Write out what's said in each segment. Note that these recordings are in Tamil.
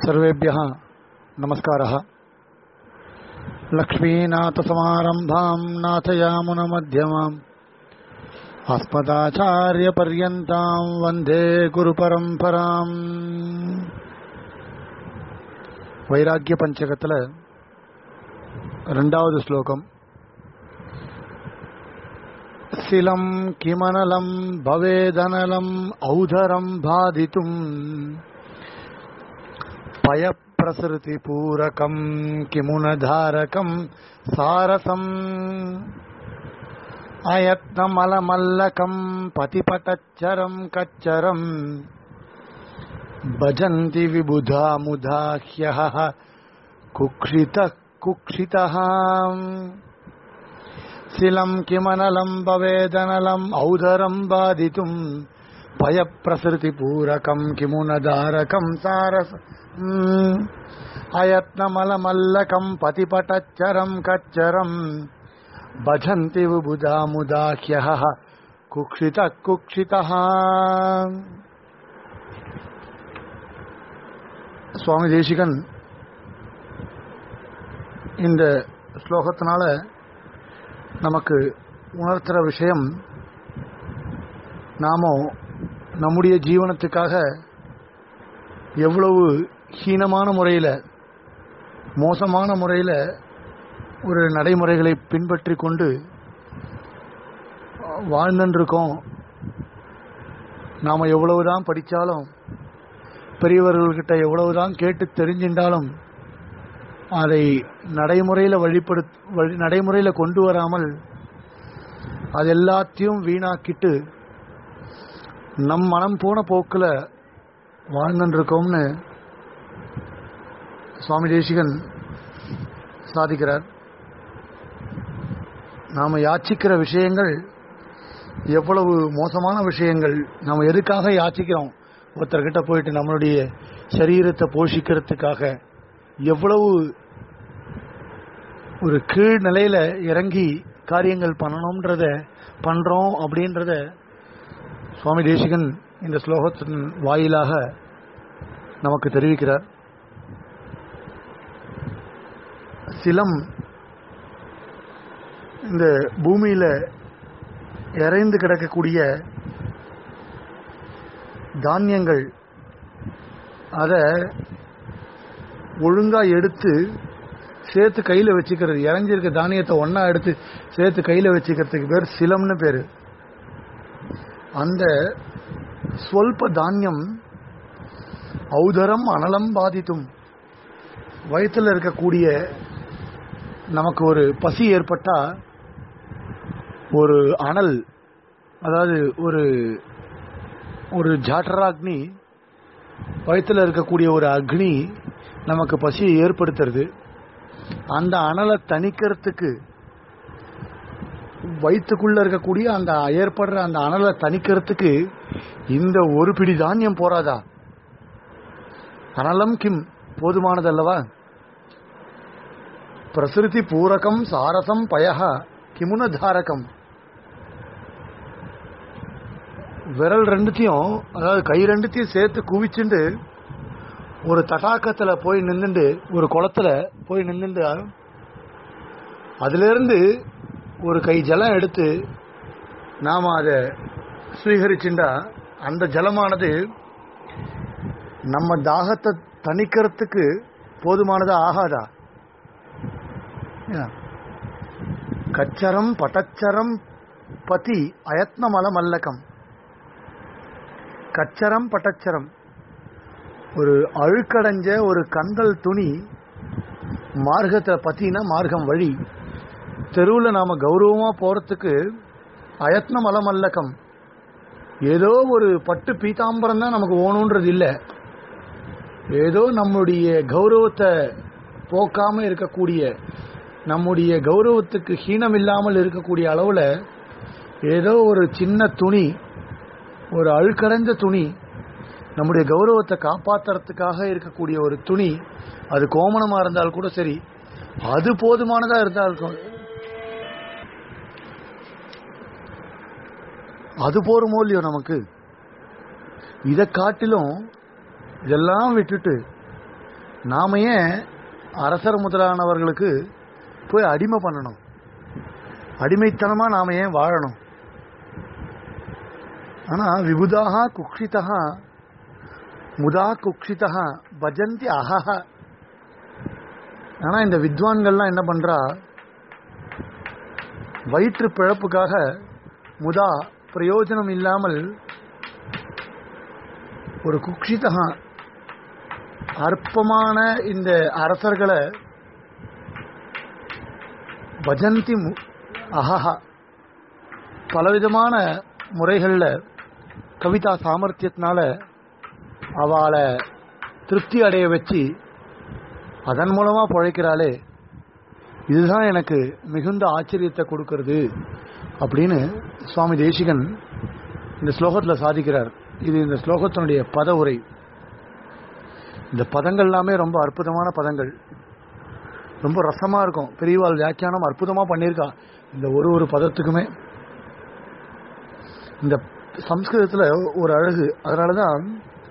सर्वेभ्यः नमस्कारः लक्ष्मीनाथसमारम्भाम् नाथयामुनमध्यमाम् अस्मदाचार्यपर्यन्ताम् वन्दे குருபரம்பராம் வைராக்கிய பஞ்சகத்தில் ரெண்டாவது ஸ்லோகம் சிலம் கிமனலம் பவேதனலம் ஔதரம் பாதித்தும் पयप्रसृतिपूरकम् किमुनधारकम् सारसम् अयत्नमलमल्लकम् पतिपटच्चरम् कच्चरम् भजन्ति विबुधा मुधा ह्यः कुक्षितः कुक्षितः शिलम् किमनलम् भवेदनलम् औदरम् बाधितुम् भयप्रसृतिपूरकम् किमुनदारकम् सारस अयत्नमलमल्लकम् पतिपटच्चरम् कच्चरम् भजन्ति विबुधा मुदाह्यः कुक्षितः कुक्षितः சுவாமி தேசிகன் இந்த ஸ்லோகத்தினால நமக்கு உணர்த்துற விஷயம் நாம நம்முடைய ஜீவனத்துக்காக எவ்வளவு ஹீனமான முறையில் மோசமான முறையில் ஒரு நடைமுறைகளை பின்பற்றி கொண்டு வாழ்ந்துருக்கோம் நாம் எவ்வளவுதான் படித்தாலும் பெரியவர்கள்கிட்ட எவ்வளவுதான் கேட்டு தெரிஞ்சின்றாலும் அதை நடைமுறையில் வழிபடு வழி நடைமுறையில் கொண்டு வராமல் அது எல்லாத்தையும் வீணாக்கிட்டு நம் மனம் போன போக்கில் வாழ்ந்துருக்கோம்னு சுவாமி தேசிகன் சாதிக்கிறார் நாம் யாச்சிக்கிற விஷயங்கள் எவ்வளவு மோசமான விஷயங்கள் நாம் எதுக்காக யாச்சிக்கிறோம் ஒருத்தர்கிட்ட போயிட்டு நம்மளுடைய சரீரத்தை போஷிக்கிறதுக்காக எவ்வளவு ஒரு கீழ் நிலையில இறங்கி காரியங்கள் பண்ணணும்ன்றத பண்றோம் அப்படின்றத சுவாமி தேசிகன் இந்த ஸ்லோகத்தின் வாயிலாக நமக்கு தெரிவிக்கிறார் சிலம் இந்த பூமியில இறைந்து கிடக்கக்கூடிய தானியங்கள் அதை ஒழுங்கா எடுத்து சேர்த்து கையில் வச்சுக்கிறது இறஞ்சிருக்க தானியத்தை ஒன்னா எடுத்து சேர்த்து கையில் வச்சுக்கிறதுக்கு பேர் சிலம்னு பேரு அந்த ஸ்வல்ப தானியம் ஔதரம் அனலம் பாதித்தும் வயிற்றில் இருக்கக்கூடிய நமக்கு ஒரு பசி ஏற்பட்டா ஒரு அனல் அதாவது ஒரு ஒரு ஜாட்டராக்னி வயிற்றில் இருக்கக்கூடிய ஒரு அக்னி நமக்கு பசியை ஏற்படுத்துறது அந்த அனலை தணிக்கிறதுக்கு வயிற்றுக்குள்ள இருக்கக்கூடிய அந்த ஏற்படுற அந்த அனலை தணிக்கிறதுக்கு இந்த ஒரு பிடி தானியம் போறாதா அனலம் கிம் போதுமானது அல்லவா பிரசிருதி பூரகம் சாரசம் பயக கிமுன தாரகம் விரல் ரெண்டுத்தையும் அதாவது கை ரெண்டுத்தையும் சேர்த்து குவிச்சுண்டு ஒரு தடாக்கத்துல போய் நின்றுண்டு ஒரு குளத்துல போய் நின்றுண்டு அதுல இருந்து ஒரு கை ஜலம் எடுத்து நாம அதை சுவீகரிச்சுண்டா அந்த ஜலமானது நம்ம தாகத்தை தணிக்கிறதுக்கு போதுமானதா ஆகாதா கச்சரம் பட்டச்சரம் பதி அயத்னமல மல்லகம் கச்சரம் பட்டச்சரம் ஒரு அழுக்கடைஞ்ச ஒரு கந்தல் துணி மார்க்கத்தை பத்தினா மார்க்கம் வழி தெருவில் நாம கௌரவமா போறதுக்கு அயத்ன மலமல்லக்கம் ஏதோ ஒரு பட்டு பீதாம்பரம் தான் நமக்கு ஓணுன்றது இல்லை ஏதோ நம்முடைய கௌரவத்தை போக்காம இருக்கக்கூடிய நம்முடைய கௌரவத்துக்கு ஹீனம் இல்லாமல் இருக்கக்கூடிய அளவுல ஏதோ ஒரு சின்ன துணி ஒரு அழுக்கடைஞ்ச துணி நம்முடைய கௌரவத்தை காப்பாத்துறதுக்காக இருக்கக்கூடிய ஒரு துணி அது கோமணமா இருந்தால் கூட சரி அது போதுமானதா இருந்தா இருக்கும் அது போருமோ இல்லையோ நமக்கு இதை காட்டிலும் இதெல்லாம் விட்டுட்டு நாம ஏன் அரசர் முதலானவர்களுக்கு போய் அடிமை பண்ணணும் அடிமைத்தனமா நாம ஏன் வாழணும் ஆனா விபுதாக குக்ஷிதா முதா குக்ஷிதா பஜந்தி அஹஹ ஆனா இந்த வித்வான்கள்லாம் என்ன பண்றா வயிற்று பிழப்புக்காக முதா பிரயோஜனம் இல்லாமல் ஒரு குக்ஷிதா அற்பமான இந்த அரசர்களை பஜந்தி மு- அஹஹா பலவிதமான முறைகளில் கவிதா சாமர்த்தியத்தினால அவளை திருப்தி அடைய வச்சு அதன் மூலமா பிழைக்கிறாளே இதுதான் எனக்கு மிகுந்த ஆச்சரியத்தை கொடுக்கிறது அப்படின்னு சுவாமி தேசிகன் இந்த ஸ்லோகத்தில் சாதிக்கிறார் இது இந்த ஸ்லோகத்தினுடைய பத உரை இந்த பதங்கள் எல்லாமே ரொம்ப அற்புதமான பதங்கள் ரொம்ப ரசமா இருக்கும் பெரியவாள் வியாக்கியானம் அற்புதமா பண்ணியிருக்கா இந்த ஒரு ஒரு பதத்துக்குமே இந்த சம்ஸ்கிருதத்துல ஒரு அழகு அதனாலதான்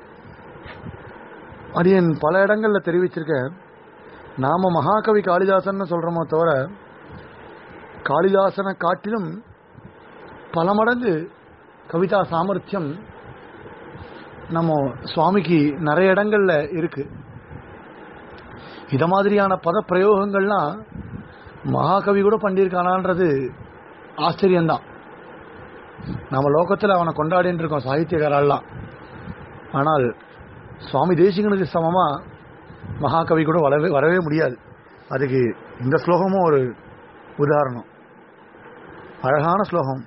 அடியன் பல இடங்கள்ல தெரிவிச்சிருக்கேன் நாம மகாகவி காளிதாசன் சொல்றோமோ தவிர காளிதாசனை காட்டிலும் பல மடங்கு கவிதா சாமர்த்தியம் நம்ம சுவாமிக்கு நிறைய இடங்கள்ல இருக்கு இத மாதிரியான பத பிரயோகங்கள்லாம் மகாகவி கூட பண்ணியிருக்கானான்றது ஆச்சரியம்தான் நம்ம லோகத்தில் அவனை கொண்டாடிட்டு இருக்கோம் சாகித்யகாரெல்லாம் ஆனால் சுவாமி தேசிகனுக்கு சமமா மகாகவி கூட வரவே வரவே முடியாது அதுக்கு இந்த ஸ்லோகமும் ஒரு உதாரணம் அழகான ஸ்லோகம்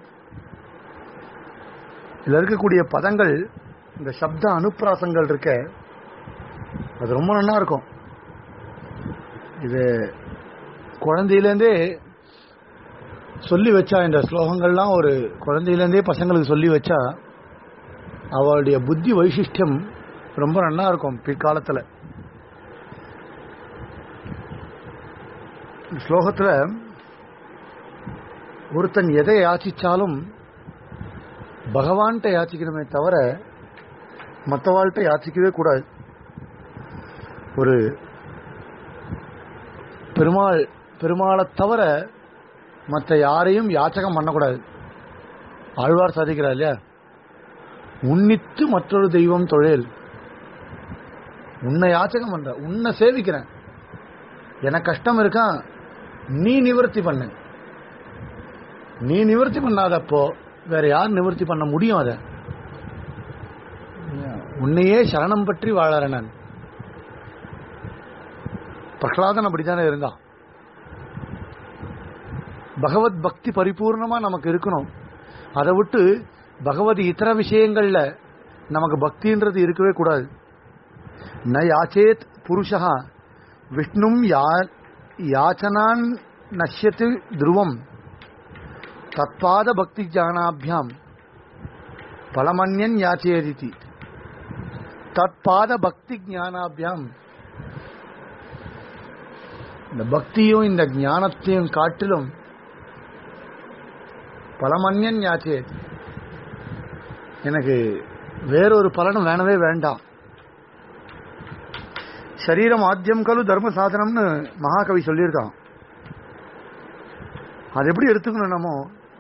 இதுல இருக்கக்கூடிய பதங்கள் இந்த சப்த அனுப்பிராசங்கள் இருக்க அது ரொம்ப நல்லா இருக்கும் இது குழந்தையிலேருந்தே சொல்லி வச்சா இந்த ஸ்லோகங்கள்லாம் ஒரு குழந்தையிலேருந்தே பசங்களுக்கு சொல்லி வச்சா அவளுடைய புத்தி வைசிஷ்டியம் ரொம்ப நல்லா இருக்கும் பிற்காலத்தில் ஸ்லோகத்தில் ஒருத்தன் எதை யாச்சிச்சாலும் பகவான்கிட்ட யாச்சிக்கணுமே தவிர மற்றவாள்கிட்ட யாச்சிக்கவே கூடாது ஒரு பெருமாள் பெருமாளை தவிர மற்ற யாரையும் யாச்சகம் பண்ணக்கூடாது ஆழ்வார் சாதிக்கிறார் இல்லையா உன்னித்து மற்றொரு தெய்வம் தொழில் உன்னை யாச்சகம் பண்ற உன்னை சேவிக்கிறேன் எனக்கு கஷ்டம் இருக்கா நீ நிவர்த்தி பண்ணு நீ நிவர்த்தி பண்ணாதப்போ வேற யார் நிவர்த்தி பண்ண முடியும் அத உன்னையே சரணம் பற்றி வாழறேன் நான் பிரகலாதன் அப்படித்தானே இருந்தான் பகவத் பக்தி பரிபூர்ணமா நமக்கு இருக்கணும் அதை விட்டு பகவத் இதர விஷயங்கள்ல நமக்கு பக்தின்றது இருக்கவே கூடாது ந யாச்சேத் புருஷா விஷ்ணும் யா யாச்சனான் நஷ்யத்து துருவம் தத்பாத பக்தி ஜானாபியாம் பலமன்யன் யாச்சேதிதி தற்பாத பக்தி ஞானாபியாம் இந்த பக்தியும் இந்த ஞானத்தையும் காட்டிலும் பலமன்யன் யாச்சே எனக்கு வேறொரு பலனும் வேணவே வேண்டாம் சரீரம் ஆத்தியம் கலு தர்ம சாதனம்னு மகாகவி சொல்லியிருக்கான் அது எப்படி எடுத்துக்கணும் நம்ம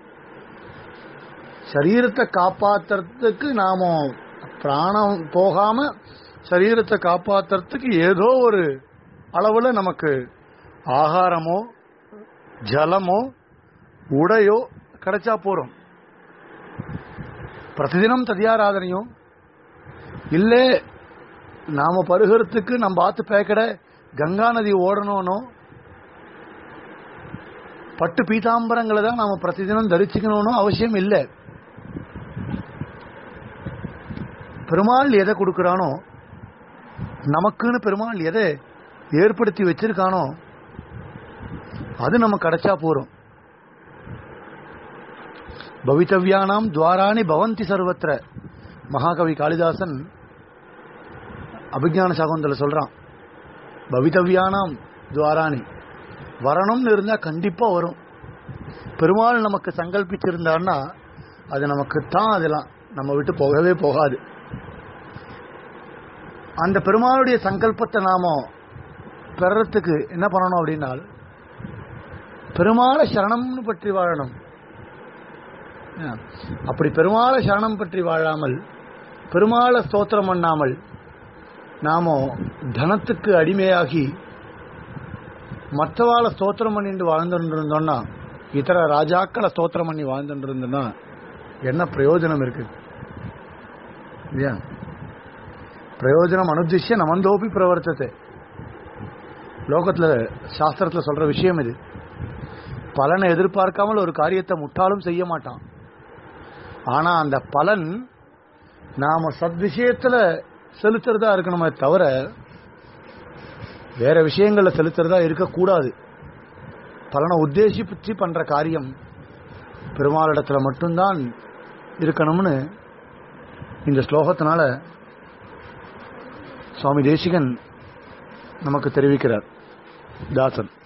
சரீரத்தை காப்பாத்துறதுக்கு நாம பிராணம் போகாம சரீரத்தை காப்பாத்துறதுக்கு ஏதோ ஒரு அளவுல நமக்கு ஆகாரமோ ஜலமோ உடையோ கிடைச்சா போறோம் பிரதிதினம் ததியாராதனையும் இல்லை நாம பருகிறதுக்கு நம்ம ஆத்து பேக்கட கங்கா நதி ஓடணும்னோ பட்டு பீதாம்பரங்களை தான் நாம பிரதிதினம் தரிச்சுக்கணும்னு அவசியம் இல்லை பெருமாள் எதை கொடுக்கிறானோ நமக்குன்னு பெருமாள் எதை ஏற்படுத்தி வச்சிருக்கானோ அது நம்ம கிடைச்சா போறோம் பவித்தவ்யானாம் துவாராணி பவந்தி சர்வத்திர மகாகவி காளிதாசன் அபிஜான சாகுந்தல சொல்றான் பவித்தவ்யானாம் துவாராணி வரணும்னு இருந்தா கண்டிப்பா வரும் பெருமாள் நமக்கு சங்கல்பிச்சிருந்தார்னா அது நமக்கு தான் அதெல்லாம் நம்ம விட்டு போகவே போகாது அந்த பெருமாளுடைய சங்கல்பத்தை நாம பெறறதுக்கு என்ன பண்ணணும் அப்படின்னா பெருமாளை சரணம்னு பற்றி வாழணும் ஆ, அப்படி பெருமாளை சரணம் பற்றி வாழாமல் பெருமாளை ஸ்தோத்திரம் பண்ணாமல் நாம தனத்துக்கு அடிமையாகி மற்றவாளை ஸ்தோத்திரம் பண்ணிட்டு வாழ்ந்துட்டு இருந்தோம்னா இதர ராஜாக்களை ஸ்தோத்திரம் பண்ணி வாழ்ந்துட்டு இருந்தோம்னா என்ன பிரயோஜனம் இருக்கு இல்லையா பிரயோஜனம் அனுதிஷ்ய நமந்தோப்பி பிரவர்த்தத்தை லோகத்துல சாஸ்திரத்துல சொல்ற விஷயம் இது பலனை எதிர்பார்க்காமல் ஒரு காரியத்தை முட்டாளும் செய்ய மாட்டான் ஆனா அந்த பலன் நாம சத்விஷயத்துல செலுத்துறதா இருக்கணுமே தவிர வேற விஷயங்கள்ல செலுத்துறதா இருக்கக்கூடாது பலனை உத்தேசிச்சு பண்ற காரியம் பெருமாளிடத்துல மட்டும்தான் இருக்கணும்னு இந்த ஸ்லோகத்தினால சுவாமி தேசிகன் நமக்கு தெரிவிக்கிறார் தாசன்